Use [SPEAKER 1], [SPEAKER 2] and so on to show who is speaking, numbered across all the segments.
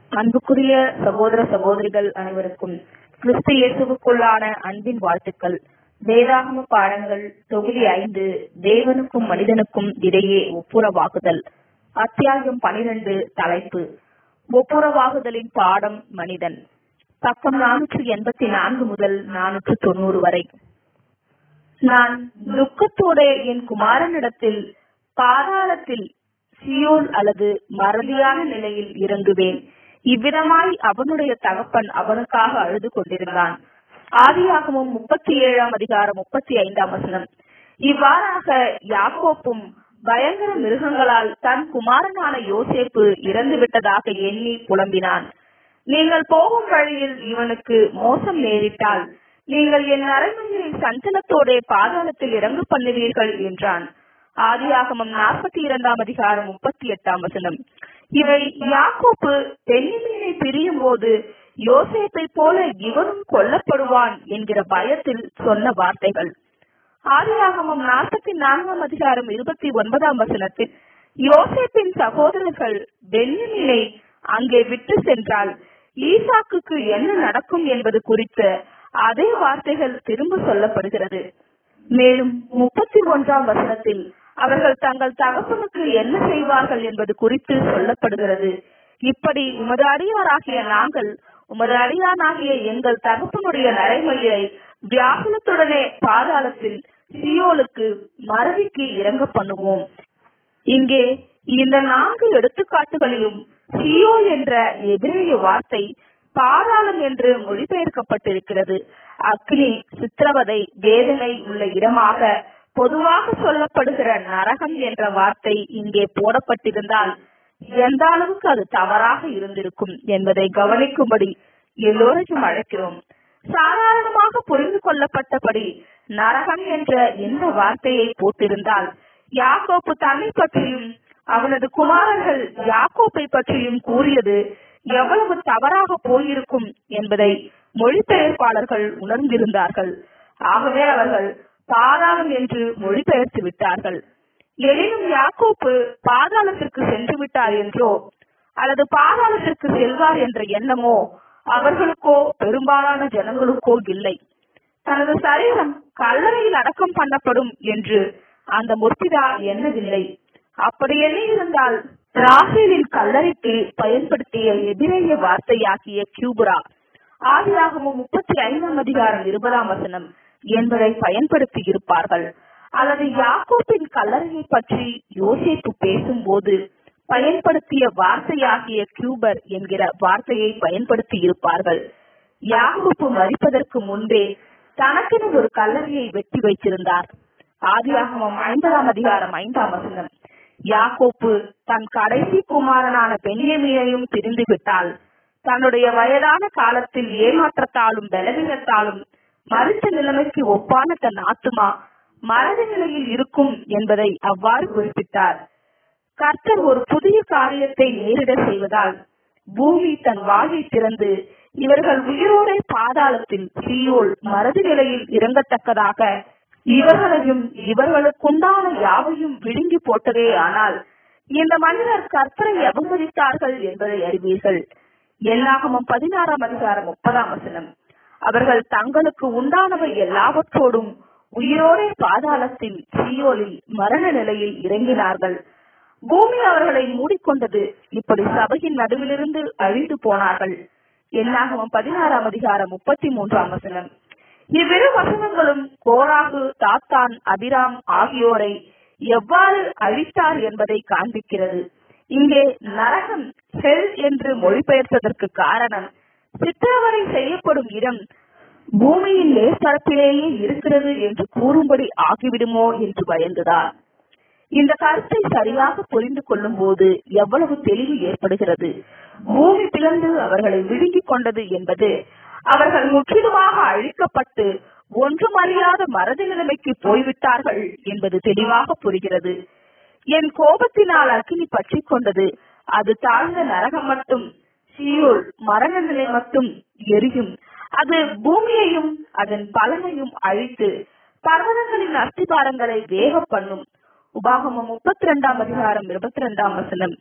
[SPEAKER 1] அன்புக்குரிய சகோதர சகோதரிகள் அனைவருக்கும் கிறிஸ்து இயேசுவுக்குள்ளான அன்பின் வாழ்த்துக்கள் வேதாகம பாடங்கள் தொகுதி ஐந்து தேவனுக்கும் மனிதனுக்கும் இடையே ஒப்புரவாகுதல் அத்தியாயம் பனிரெண்டு தலைப்பு ஒப்புரவாகுதலின் பாடம் மனிதன் பக்கம் நானூற்று எண்பத்தி நான்கு முதல் நானூற்று தொண்ணூறு வரை நான் துக்கத்தோட என் குமாரனிடத்தில் பாதாளத்தில் சியோல் அல்லது மறதியான நிலையில் இறங்குவேன் இவ்விதமாய் அவனுடைய தகப்பன் அவனுக்காக அழுது கொண்டிருந்தான் ஆதியாகமும் முப்பத்தி ஏழாம் அதிகாரம் முப்பத்தி ஐந்தாம் வசனம் இவ்வாறாக யாக்கோப்பும் பயங்கர மிருகங்களால் தன் குமாரனான யோசேப்பு இறந்து விட்டதாக எண்ணி புலம்பினான் நீங்கள் போகும் வழியில் இவனுக்கு மோசம் நேரிட்டால் நீங்கள் என் அரண்மனையை சஞ்சலத்தோட பாதாளத்தில் இறங்கு பண்ணுவீர்கள் என்றான் ஆதியாகமம் நாற்பத்தி இரண்டாம் அதிகாரம் முப்பத்தி எட்டாம் வசனம் இவை யாக்கோப்பு பெண்ணிமீனை பிரியும் போது யோசேப்பை போல இவனும் கொல்லப்படுவான் என்கிற பயத்தில் சொன்ன வார்த்தைகள் ஆதியாகமம் நாற்பத்தி நான்காம் அதிகாரம் இருபத்தி ஒன்பதாம் வசனத்தில் யோசேப்பின் சகோதரர்கள் பென்யமீனை அங்கே விட்டு சென்றால் ஈசாக்குக்கு என்ன நடக்கும் என்பது குறித்த அதே வார்த்தைகள் திரும்ப சொல்லப்படுகிறது மேலும் முப்பத்தி ஒன்றாம் வசனத்தில் அவர்கள் தங்கள் தகப்பனுக்கு என்ன செய்வார்கள் என்பது குறித்து சொல்லப்படுகிறது இப்படி உமது அடியாராகிய நாங்கள் உமது அடியானாகிய எங்கள் தகப்பனுடைய நடைமுறையை வியாகுலத்துடனே பாதாளத்தில் சியோலுக்கு மறதிக்கு இறங்க பண்ணுவோம் இங்கே இந்த நான்கு எடுத்துக்காட்டுகளிலும் சியோ என்ற எதிரிய வார்த்தை பாதாளம் என்று மொழிபெயர்க்கப்பட்டிருக்கிறது அக்னி சித்திரவதை வேதனை உள்ள இடமாக பொதுவாக சொல்லப்படுகிற நரகம் என்ற வார்த்தை இங்கே போடப்பட்டிருந்தால் எந்த அளவுக்கு அது தவறாக இருந்திருக்கும் என்பதை கவனிக்கும்படி எல்லோரையும் அழைக்கிறோம் சாதாரணமாக புரிந்து கொள்ளப்பட்டபடி நரகம் என்ற இந்த வார்த்தையை போட்டிருந்தால் யாக்கோப்பு தன்னை பற்றியும் அவனது குமாரர்கள் யாக்கோப்பை பற்றியும் கூறியது எவ்வளவு தவறாக போயிருக்கும் என்பதை மொழிபெயர்ப்பாளர்கள் உணர்ந்திருந்தார்கள் ஆகவே அவர்கள் பாதாளம் என்று மொழிபெயர்த்து விட்டார்கள் எனினும் யாக்கோப்பு பாதாளத்திற்கு சென்று விட்டார் என்றோ அல்லது பாதாளத்திற்கு செல்வார் என்ற எண்ணமோ அவர்களுக்கோ பெரும்பாலான ஜனங்களுக்கோ இல்லை தனது சரீரம் கல்லறையில் அடக்கம் பண்ணப்படும் என்று அந்த முற்பிதா எண்ணவில்லை அப்படி எண்ணி இருந்தால் ராகேலின் கல்லறைக்கு பயன்படுத்திய எதிரேய வார்த்தையாகிய கியூபுரா ஆதியாகமும் முப்பத்தி ஐந்தாம் அதிகாரம் இருபதாம் வசனம் என்பதை பயன்படுத்தி இருப்பார்கள் அல்லது யாக்கோப்பின் கல்லறையை பற்றி யோசிப்பு பேசும்போது பயன்படுத்திய வார்த்தையாகிய கியூபர் என்கிற வார்த்தையை பயன்படுத்தி இருப்பார்கள் யாக்கோப்பு மறிப்பதற்கு முன்பே தனக்கென ஒரு கல்லறையை வெட்டி வைத்திருந்தார் ஆதியாகமம் ஐம்பதாம் அதிகாரம் ஐந்தாம் வசனம் யாக்கோப்பு தன் கடைசி குமாரனான பெண்ணியமையையும் பிரிந்து விட்டால் தன்னுடைய வயதான காலத்தில் ஏமாற்றத்தாலும் பலவீனத்தாலும் மறுத்த நிலைமைக்கு ஒப்பான தன் ஆத்துமா மரண நிலையில் இருக்கும் என்பதை அவ்வாறு குறிப்பிட்டார் கர்த்தர் ஒரு புதிய காரியத்தை நேரிட செய்வதால் பூமி தன் வாயை திறந்து இவர்கள் உயிரோட பாதாளத்தில் சீயோல் மறதி நிலையில் இறங்கத்தக்கதாக இவர்களையும் இவர்களுக்குண்டான யாவையும் விழுங்கி போட்டதே ஆனால் இந்த மனிதர் கர்த்தரை அவமதித்தார்கள் என்பதை அறிவீர்கள் எல்லாகமும் பதினாறாம் அதிகாரம் முப்பதாம் வசனம் அவர்கள் தங்களுக்கு உண்டானவை எல்லாவற்றோடும் உயிரோடே பாதாளத்தில் சீயோலில் மரண நிலையில் இறங்கினார்கள் பூமி அவர்களை மூடிக்கொண்டது இப்படி சபையின் நடுவிலிருந்து அழிந்து போனார்கள் என்னாகவும் பதினாறாம் அதிகாரம் முப்பத்தி மூன்றாம் வசனம் இவ்விரு வசனங்களும் கோராகு தாத்தான் அபிராம் ஆகியோரை எவ்வாறு அழித்தார் என்பதை காண்பிக்கிறது இங்கே நரகம் ஹெல் என்று மொழிபெயர்த்ததற்கு காரணம் சித்திரவதை செய்யப்படும் இடம் பூமியின் மேற்பரப்பிலேயே இருக்கிறது என்று கூறும்படி ஆகிவிடுமோ என்று பயந்துதான் இந்த கருத்தை சரியாக புரிந்து கொள்ளும் போது எவ்வளவு தெளிவு ஏற்படுகிறது பூமி பிளந்து அவர்களை விழுங்கிக் கொண்டது என்பது அவர்கள் முற்றிலுமாக அழிக்கப்பட்டு ஒன்றுமறியாத மறதி நிலைமைக்கு போய்விட்டார்கள் என்பது தெளிவாக புரிகிறது என் கோபத்தினால் அக்கினி பற்றி கொண்டது அது தாழ்ந்த நரகம் மட்டும் சீயோல் மரண நிலை மட்டும் எரியும் அது பூமியையும் அதன் பலனையும் அழித்து பர்வதங்களின் அஸ்திபாரங்களை வேக பண்ணும் உபாகமம் முப்பத்தி ரெண்டாம் அதிகாரம் இருபத்தி ரெண்டாம் வசனம்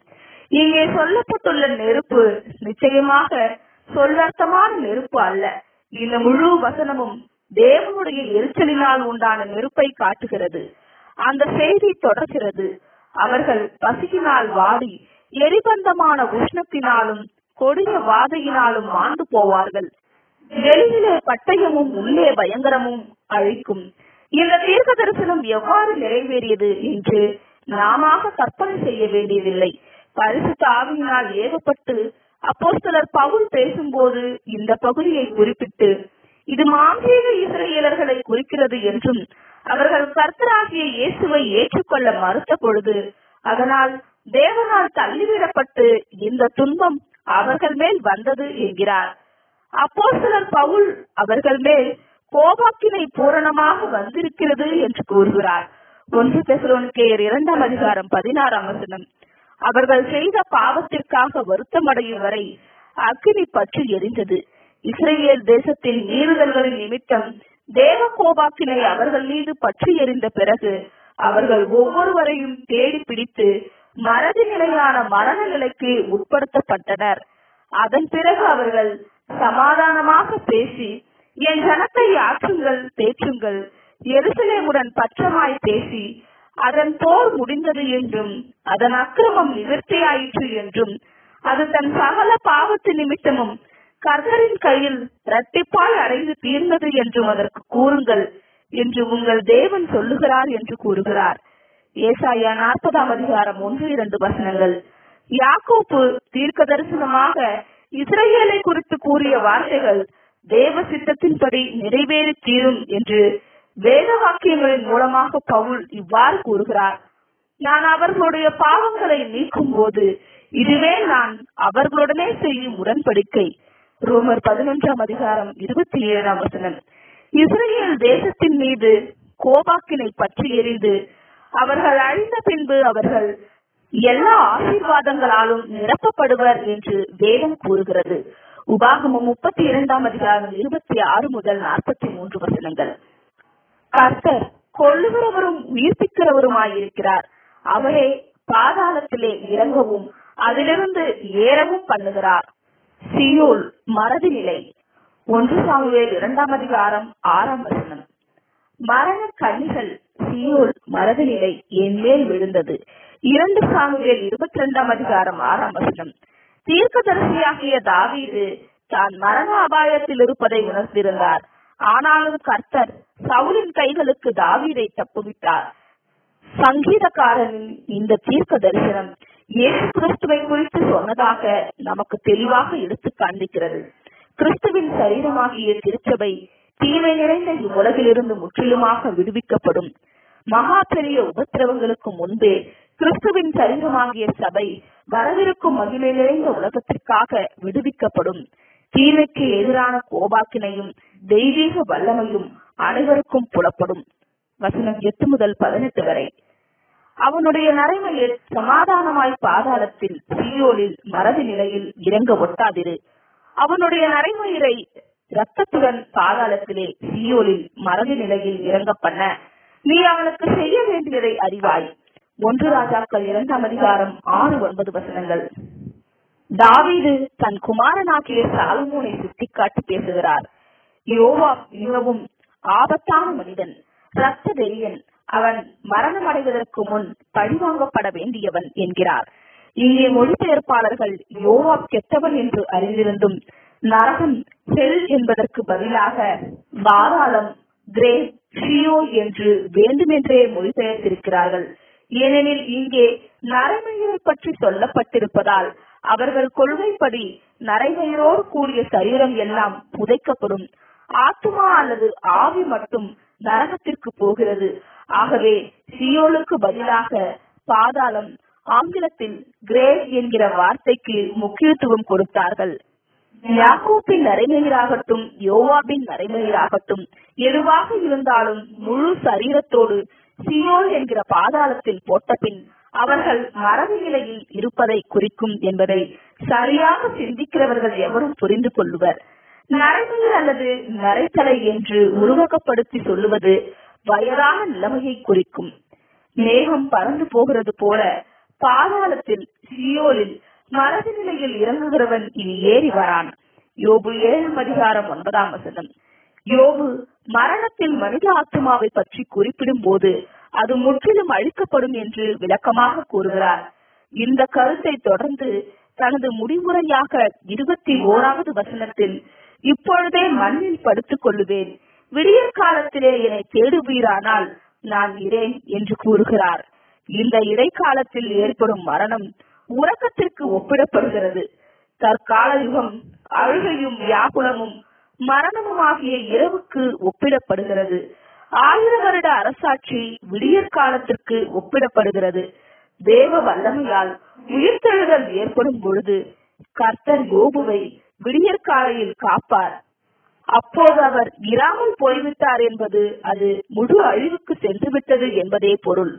[SPEAKER 1] இங்கே சொல்லப்பட்டுள்ள நெருப்பு நிச்சயமாக சொல்லர்த்தமான நெருப்பு அல்ல இந்த முழு வசனமும் தேவனுடைய எரிச்சலினால் உண்டான நெருப்பை காட்டுகிறது அந்த செய்தி தொடர்கிறது அவர்கள் பசியினால் வாடி எரிபந்தமான உஷ்ணத்தினாலும் கொடிய வாதையினாலும் மாண்டு போவார்கள் வெளியிலே பட்டயமும் உள்ளே பயங்கரமும் அழிக்கும் இந்த தீர்க்க தரிசனம் எவ்வாறு நிறைவேறியது என்று நாம கற்பனை செய்ய வேண்டியதில்லை பரிசுத்த ஆவியினால் ஏவப்பட்டு அப்போஸ்தலர் பவுல் பேசும்போது இந்த பகுதியை குறிப்பிட்டு இது மாம்சீக இஸ்ரேலர்களை குறிக்கிறது என்றும் அவர்கள் கர்த்தராகிய இயேசுவை ஏற்றுக்கொள்ள மறுத்த பொழுது அதனால் தேவனால் தள்ளிவிடப்பட்டு இந்த துன்பம் அவர்கள் மேல் வந்தது என்கிறார் அப்போஸ்தலர் பவுல் அவர்கள் மேல் கோபாக்கினை பூரணமாக வந்திருக்கிறது என்று கூறுகிறார் ஒன்று தெசலோனிக்கேயர் இரண்டாம் அதிகாரம் பதினாறாம் வசனம் அவர்கள் செய்த பாவத்திற்காக வருத்தமடையும் வரை அக்கினி பற்றி எரிந்தது இஸ்ரேல் தேசத்தின் மீறுதல்களின் நிமித்தம் தேவ கோபாக்கினை அவர்கள் மீது பற்றி எறிந்த பிறகு அவர்கள் ஒவ்வொருவரையும் தேடி பிடித்து மறதி நிலையான மரண நிலைக்கு உட்படுத்தப்பட்டனர் அதன் பிறகு அவர்கள் சமாதானமாக பேசி என் ஜனத்தை ஆற்றுங்கள் தேற்றுங்கள் எருசலேமுடன் பற்றமாய் பேசி அதன் போர் முடிந்தது என்றும் அதன் அக்கிரமம் நிவர்த்தியாயிற்று என்றும் அது தன் சகல பாவத்து நிமித்தமும் கர்த்தரின் கையில் இரட்டிப்பாய் அடைந்து தீர்ந்தது என்றும் அதற்கு கூறுங்கள் என்று உங்கள் தேவன் சொல்லுகிறார் என்று கூறுகிறார் ஏசாயா நாற்பதாம் அதிகாரம் ஒன்று இரண்டு வசனங்கள் யாக்கோப்பு தீர்க்க தரிசனமாக இஸ்ரேலை குறித்து கூறிய வார்த்தைகள் தேவ சித்தத்தின்படி நிறைவேறி தீரும் என்று வேத வாக்கியங்களின் மூலமாக பவுல் இவ்வாறு கூறுகிறார் நான் அவர்களுடைய பாவங்களை நீக்கும் போது இதுவே நான் அவர்களுடனே செய்யும் உடன்படிக்கை ரோமர் பதினொன்றாம் அதிகாரம் இருபத்தி ஏழாம் வசனம் இஸ்ரேல் தேசத்தின் மீது கோபாக்கினை பற்றி எறிந்து அவர்கள் அழிந்த பின்பு அவர்கள் எல்லா ஆசீர்வாதங்களாலும் நிரப்பப்படுவர் என்று வேதம் கூறுகிறது உபாகமம் முப்பத்தி இரண்டாம் அதிகாரம் இருபத்தி ஆறு முதல் நாற்பத்தி மூன்று வசனங்கள் கர்த்தர் கொள்ளுகிறவரும் உயிர்ப்பிக்கிறவருமாயிருக்கிறார் அவரே பாதாளத்திலே இறங்கவும் அதிலிருந்து ஏறவும் பண்ணுகிறார் சியோல் மறதி நிலை ஒன்று சாமுவேல் இரண்டாம் அதிகாரம் ஆறாம் வசனம் மரண கண்ணிகள் சியோல் மறதி நிலை என் மேல் விழுந்தது இரண்டு சாமுவேல் இருபத்தி இரண்டாம் அதிகாரம் ஆறாம் வசனம் தீர்க்கதரிசியாகிய தாவீது தான் மரண அபாயத்தில் இருப்பதை உணர்ந்திருந்தார் ஆனாலும் கர்த்தர் சவுலின் கைகளுக்கு தாவீதை தப்புவித்தார் சங்கீதக்காரனின் இந்த தீர்க்க தரிசனம் இயேசு கிறிஸ்துவை குறித்து சொன்னதாக நமக்கு தெளிவாக எடுத்து காண்பிக்கிறது கிறிஸ்துவின் சரீரமாகிய திருச்சபை தீமை நிறைந்த இவ்வுலகிலிருந்து முற்றிலுமாக விடுவிக்கப்படும் மகா பெரிய உபத்திரவங்களுக்கு முன்பே கிறிஸ்துவின் சரீரமாகிய சபை வரவிருக்கும் மகிமை நிறைந்த உலகத்திற்காக விடுவிக்கப்படும் தீமைக்கு எதிரான கோபாக்கினையும் தெய்வீக வல்லமையும் அனைவருக்கும் புலப்படும் வசனம் எட்டு முதல் பதினெட்டு வரை அவனுடைய நரைமையில் சமாதானமாய் பாதாளத்தில் சீயோலில் மறதி நிலையில் இறங்க ஒட்டாதிரு அவனுடைய நரைமயிரை ரத்தத்துடன் பாதாளத்திலே சீயோலில் மறதி நிலையில் இறங்க பண்ண நீ அவனுக்கு செய்ய வேண்டியதை அறிவாய் ஒன்று ராஜாக்கள் இரண்டாம் அதிகாரம் ஆறு ஒன்பது வசனங்கள் தாவீது தன் குமாரனாகிய சாலமோனை சுட்டிக்காட்டி பேசுகிறார் யோவா மிகவும் ஆபத்தான மனிதன் ரத்த வெறியன் அவன் மரணம் அடைவதற்கு முன் பழிவாங்கப்பட வேண்டியவன் என்கிறார் இங்கே மொழிபெயர்ப்பாளர்கள் யோவா கெட்டவன் என்று அறிந்திருந்தும் நரகம் செல் என்பதற்கு பதிலாக பாதாளம் கிரே ஷியோ என்று வேண்டுமென்றே மொழிபெயர்த்திருக்கிறார்கள் ஏனெனில் இங்கே நரைமயிரை பற்றி சொல்லப்பட்டிருப்பதால் அவர்கள் கொள்கைப்படி நரைமயிரோடு கூடிய சரீரம் எல்லாம் புதைக்கப்படும் ஆத்மா அல்லது ஆவி மட்டும் நரகத்திற்கு போகிறது ஆகவே சியோலுக்கு பதிலாக பாதாளம் ஆங்கிலத்தில் கிரேவ் என்கிற வார்த்தைக்கு முக்கியத்துவம் கொடுத்தார்கள் யாக்கோப்பின் நரைமயிராகட்டும் யோவாபின் நரைமயிராகட்டும் எதுவாக இருந்தாலும் முழு சரீரத்தோடு சியோல் என்கிற பாதாளத்தில் போட்டபின் அவர்கள் மரபு நிலையில் இருப்பதை குறிக்கும் என்பதை சரியாக சிந்திக்கிறவர்கள் எவரும் புரிந்து கொள்ளுவர் நரைமயிர் அல்லது நரைத்தலை என்று உருவகப்படுத்தி சொல்லுவது வயதான நிலைமையை குறிக்கும் மேகம் பறந்து போகிறது போல பாதாளத்தில் சியோலில் மரபு நிலையில் இறங்குகிறவன் இனி ஏறி வரான் யோபு ஏழாம் அதிகாரம் ஒன்பதாம் வசனம் யோபு மரணத்தில் மனித ஆத்மாவை பற்றி குறிப்பிடும் போது அது முற்றிலும் அழிக்கப்படும் என்று விளக்கமாக கூறுகிறார் இந்த கருத்தை தொடர்ந்து தனது முடிவுரையாக இருபத்தி ஓராவது வசனத்தில் இப்பொழுதே மண்ணில் படுத்துக் கொள்ளுவேன் விடியற் காலத்திலே என்னை தேடுவீரானால் நான் இரேன் என்று கூறுகிறார் இந்த இடைக்காலத்தில் ஏற்படும் மரணம் உறக்கத்திற்கு ஒப்பிடப்படுகிறது தற்கால யுகம் அழுகையும் வியாகுலமும் மரணமுமாகிய இரவுக்கு ஒப்பிடப்படுகிறது ஆயிர வருட அரசாட்சி விடியற் காலத்திற்கு ஒப்பிடப்படுகிறது தேவ வல்லமையால் உயிர்த்தெழுதல் ஏற்படும் பொழுது கர்த்தர் யோபுவை விடியற்காலையில் காப்பார் அப்போது அவர் இராமல் போய்விட்டார் என்பது அது முழு அழிவுக்கு சென்றுவிட்டது என்பதே பொருள்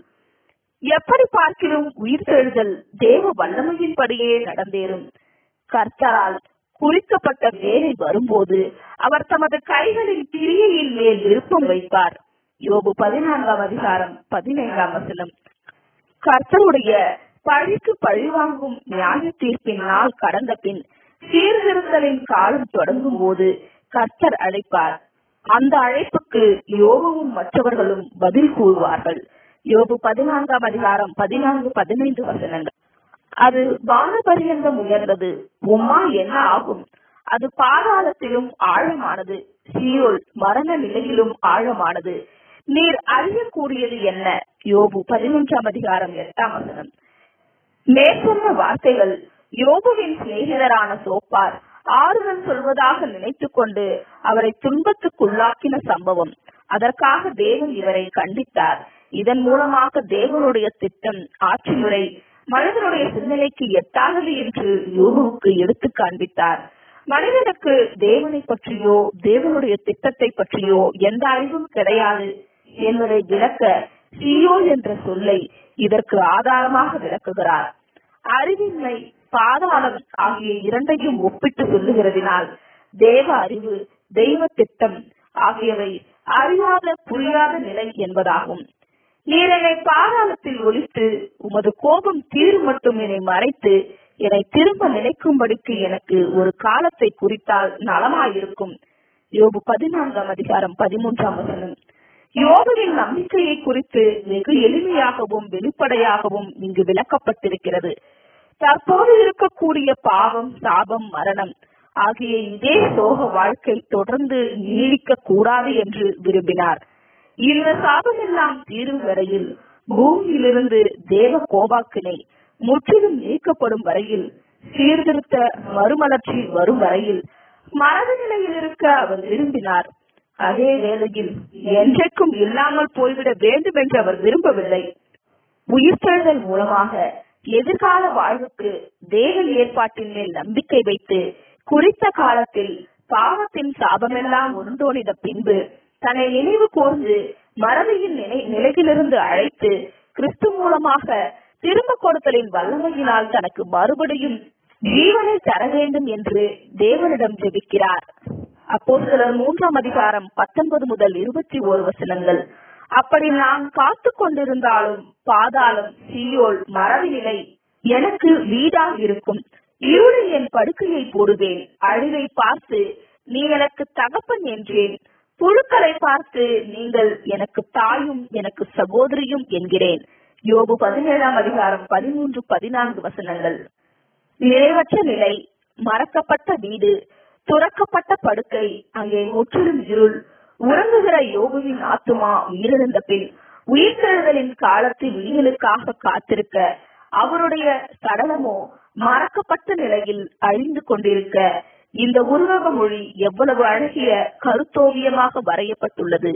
[SPEAKER 1] எப்படி பார்க்கிறோம் உயிர்த்தெழுதல் தேவ வல்லமையின்படியே நடந்தேறும் கர்த்தரால் குறிக்கப்பட்ட வேலை வரும்போது அவர் தமது கைகளின் கிரியையின் மேல் விருப்பம் வைப்பார் யோபு பதினான்காம் அதிகாரம் பதினைந்தாம் வசனம் கர்த்தருடைய பழிக்கு பழிவாங்கும் நியாய தீர்ப்பின் நாள் கடந்த பின் சீர்திருத்தலின் காலம் தொடங்கும் போது கர்த்தர் அழைப்பார் அந்த அழைப்புக்கு யோபுவும் மற்றவர்களும் பதில் கூறுவார்கள் யோபு பதினான்காம் அதிகாரம் பதினான்கு பதினைந்து வசனங்கள் அது வானபரியந்தம் உயர்ந்தது உம்மா என்ன ஆகும் அது பாதாளத்திலும் ஆழமானது சீயோல் மரண நிலையிலும் ஆழமானது நீர் அறியக்கூடியது என்ன யோபு பதினொன்றாம் அதிகாரம் எட்டாம் வசனம் மேற்சொன்ன வார்த்தைகள் யோபுவின் சிநேகிதரான சோப்பார் ஆறுதல் சொல்வதாக நினைத்துக் கொண்டு அவரை துன்பத்துக்குள்ளாக்கின சம்பவம் அதற்காக தேவன் இவரை கண்டித்தார் இதன் மூலமாக தேவனுடைய திட்டம் ஆட்சி முறை மனிதனுடைய சிந்தனைக்கு எட்டாதது என்று யோபுவுக்கு எடுத்து காண்பித்தார் மனிதனுக்கு தேவனை பற்றியோ தேவனுடைய திட்டத்தை பற்றியோ எந்த அறிவும் கிடையாது என்பதை விளக்க சியோ என்ற சொல்லை இதற்கு ஆதாரமாக விளக்குகிறார் அறிவின்மை பாதாளம் ஆகிய இரண்டையும் ஒப்பிட்டு சொல்லுகிறதினால் தேவ அறிவு தெய்வ திட்டம் ஆகியவை அறியாத புரியாத நிலை என்பதாகும் நீர் என்னை பாதாளத்தில் ஒழித்து உமது கோபம் தீர் மட்டும் என்னை மறைத்து என்னை திரும்ப நினைக்கும்படிக்கு எனக்கு ஒரு காலத்தை குறித்தால் நலமாயிருக்கும் யோபு பதினான்காம் அதிகாரம் பதிமூன்றாம் வசனம் யோபுவின் நம்பிக்கையை குறித்து வெகு எளிமையாகவும் வெளிப்படையாகவும் இங்கு விளக்கப்பட்டிருக்கிறது தற்போது இருக்கக்கூடிய பாவம் சாபம் மரணம் ஆகிய இதே சோக வாழ்க்கை தொடர்ந்து நீடிக்க கூடாது என்று விரும்பினார் இந்த சாபம் எல்லாம் தீரும் வரையில் பூமியிலிருந்து தேவ கோபாக்கினை முற்றிலும் நீக்கப்படும் வரையில் சீர்திருத்த மறுமலர்ச்சி வரும் வரையில் மரபு நிலையில் இருக்க அவர் விரும்பினார் அதே வேளையில் என்றைக்கும் இல்லாமல் போய்விட வேண்டும் என்று அவர் விரும்பவில்லை உயிர்த்தெழுதல் மூலமாக எதிர்கால வாழ்வுக்கு தேவ ஏற்பாட்டின் மேல் நம்பிக்கை வைத்து குறித்த காலத்தில் பாவத்தின் சாபமெல்லாம் உருண்டோடின பின்பு தன்னை நினைவு கூர்ந்து மறதியின் நிலை நிலையிலிருந்து அழைத்து கிறிஸ்து மூலமாக திரும்ப கொடுத்தலின் வல்லமையினால் தனக்கு மறுபடியும் ஜீவனை தர வேண்டும் என்று தேவனிடம் ஜெபிக்கிறார் அப்போ சிலர் மூன்றாம் அதிகாரம் பத்தொன்பது முதல் இருபத்தி ஓரு வசனங்கள் அப்படி நான் காத்து கொண்டிருந்தாலும் பாதாளம் சீயோல் மரபு நிலை எனக்கு வீடாக இருக்கும் இருளில் என் படுக்கையை போடுவேன் அழிவை பார்த்து நீ எனக்கு தகப்பன் என்றேன் புழுக்களை பார்த்து நீங்கள் எனக்கு தாயும் எனக்கு சகோதரியும் என்கிறேன் யோபு பதினேழாம் அதிகாரம் பதிமூன்று பதினான்கு வசனங்கள் நிறைவற்ற நிலை மறக்கப்பட்ட வீடு துறக்கப்பட்ட படுக்கை அங்கே முற்றிலும் இருள் உறங்குகிற யோபுவின் ஆத்துமா உயிரிழந்த பின் உயிர்த்தெழுதலின் காலத்தில் விடியலுக்காக காத்திருக்க அவருடைய சடலமோ மறக்கப்பட்ட நிலையில் அழிந்து கொண்டிருக்க இந்த உருவக மொழி எவ்வளவு அழகிய கருத்தோவியமாக வரையப்பட்டுள்ளது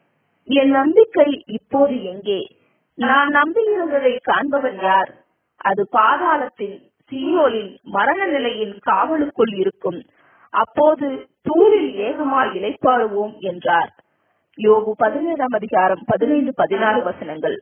[SPEAKER 1] என் நம்பிக்கை இப்போது எங்கே நான் நம்பியிருந்ததை காண்பவர் யார் அது பாதாளத்தில் சீயோலின் மரண நிலையின் காவலுக்குள் இருக்கும் அப்போது தூரில் ஏகமாய் இலைப்பாடுவோம் என்றார் யோபு பதினேழாம் அதிகாரம் பதினைந்து பதினாறு வசனங்கள்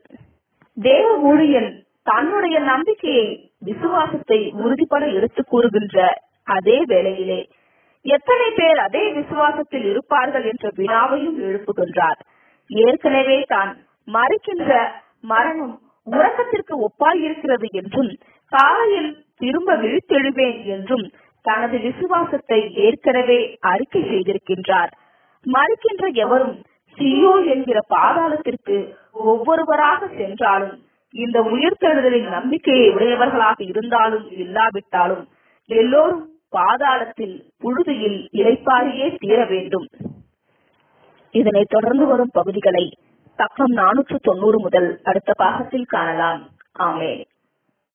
[SPEAKER 1] தேவ ஊழியன் தன்னுடைய நம்பிக்கையை விசுவாசத்தை உறுதிப்பட எடுத்துக் கூறுகின்ற அதே வேளையிலே எத்தனை பேர் அதே விசுவாசத்தில் இருப்பார்கள் என்ற வினாவையும் எழுப்புகின்றார் ஏற்கனவே தான் மறைக்கின்ற மரணம் உறக்கத்திற்கு ஒப்பாயிருக்கிறது என்றும் காலையில் திரும்ப விழித்தெழுவேன் என்றும் தனது விசுவாசத்தை ஏற்கனவே அறிக்கை செய்திருக்கின்றார் மறுக்கின்ற எவரும் சியோ என்கிற பாதாளத்திற்கு ஒவ்வொருவராக சென்றாலும் இந்த உயிர்த்தெழுதலின் நம்பிக்கையை உடையவர்களாக இருந்தாலும் இல்லாவிட்டாலும் எல்லோரும் பாதாளத்தில் புழுதியில் இலைப்பாரியே தீர வேண்டும் இதனை தொடர்ந்து வரும் பகுதிகளை பக்கம் நானூற்று தொண்ணூறு முதல் அடுத்த பாகத்தில் காணலாம் ஆமே